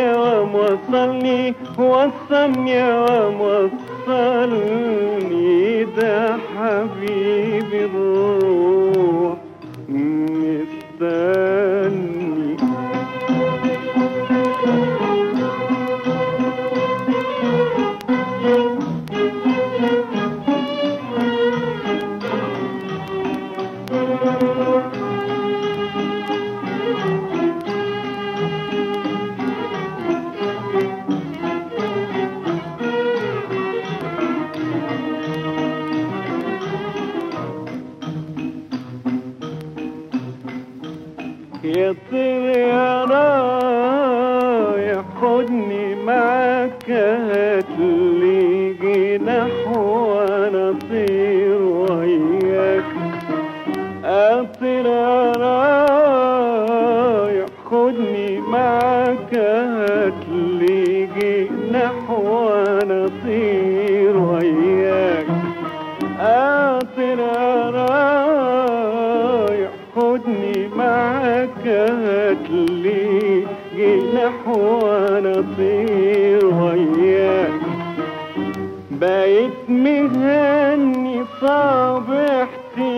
يا وصلني وصلني يا وصلني ده حبيبي الروح مستني يا طير يا رايح خدني معاك هاتلي جناح وانا اطير وياك اطير يا رايح خدني معاك هاتلي جناح وانا اطير وياك اطير يا رايح خدني معاك هاتلي جناح وانا اطير وياك بقيت مهني صابح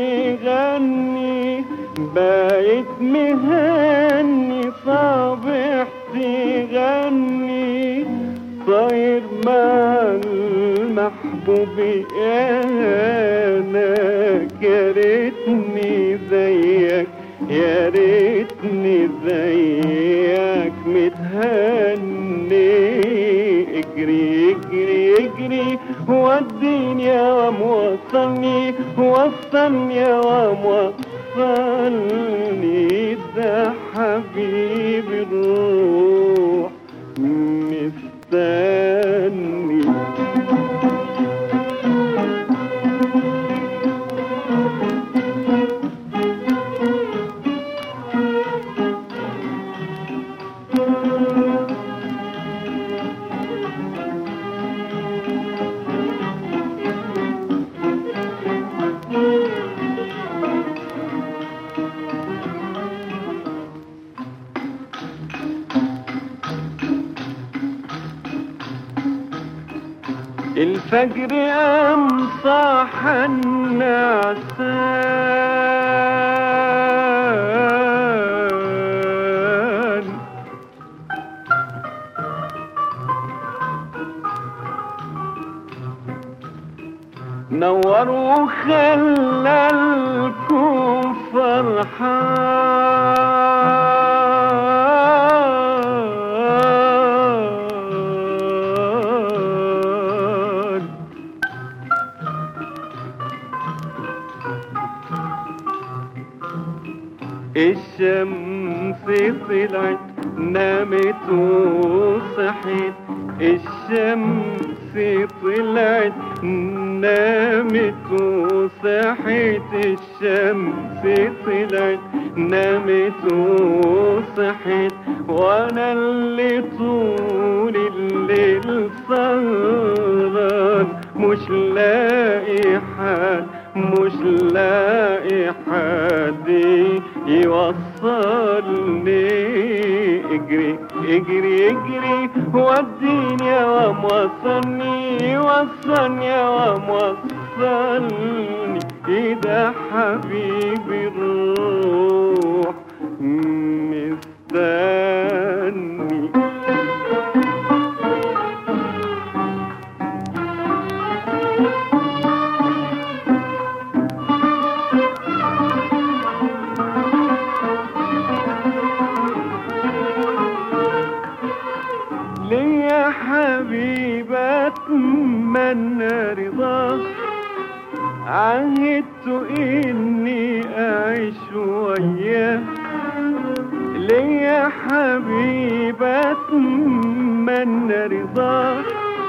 تغني بقيت مهني صابح تغني طاير مع المحبوب انا يا ريتني زيك يا ريتني زيك متهني اجري اجري اجري وديني يا وموصلني وصلني يا وموصلني ده حبيبي الروح مستني الفجر قام صاح النعسان نور وخلى الكون فرحان الشمس طلعت نامت وصحيت الشمس طلعت نامت وصحيت الشمس طلعت نامت وصحيت وانا اللي طول الليل سهران مش لاقي حد مش لاقي حد يوصلني اجري اجري اجري وديني يا وموصلني وصلني يا وموصلني اذا حبيبي الروح مستني ليا حبيبة أتمنى رضاك عهدت إني أعيش وياه ليا حبيبة أتمنى رضاك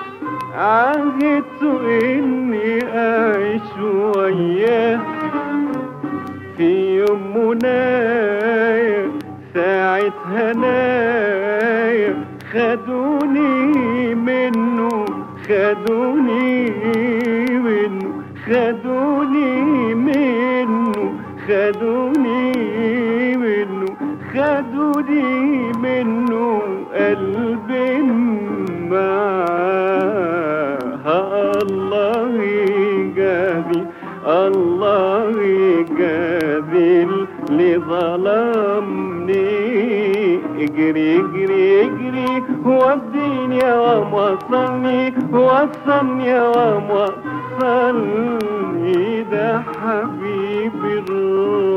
عهدت إني أعيش وياه في يوم منايا ساعة هنايا خدوني منه خدوني منه خدوني منه خدوني منه خدوني منه قلبي معاها الله يجازي الله يجازي اللي ظلمني اجري اجري اجري وديني يا وصلني وصلني يا وصلني ده حبيبي الروح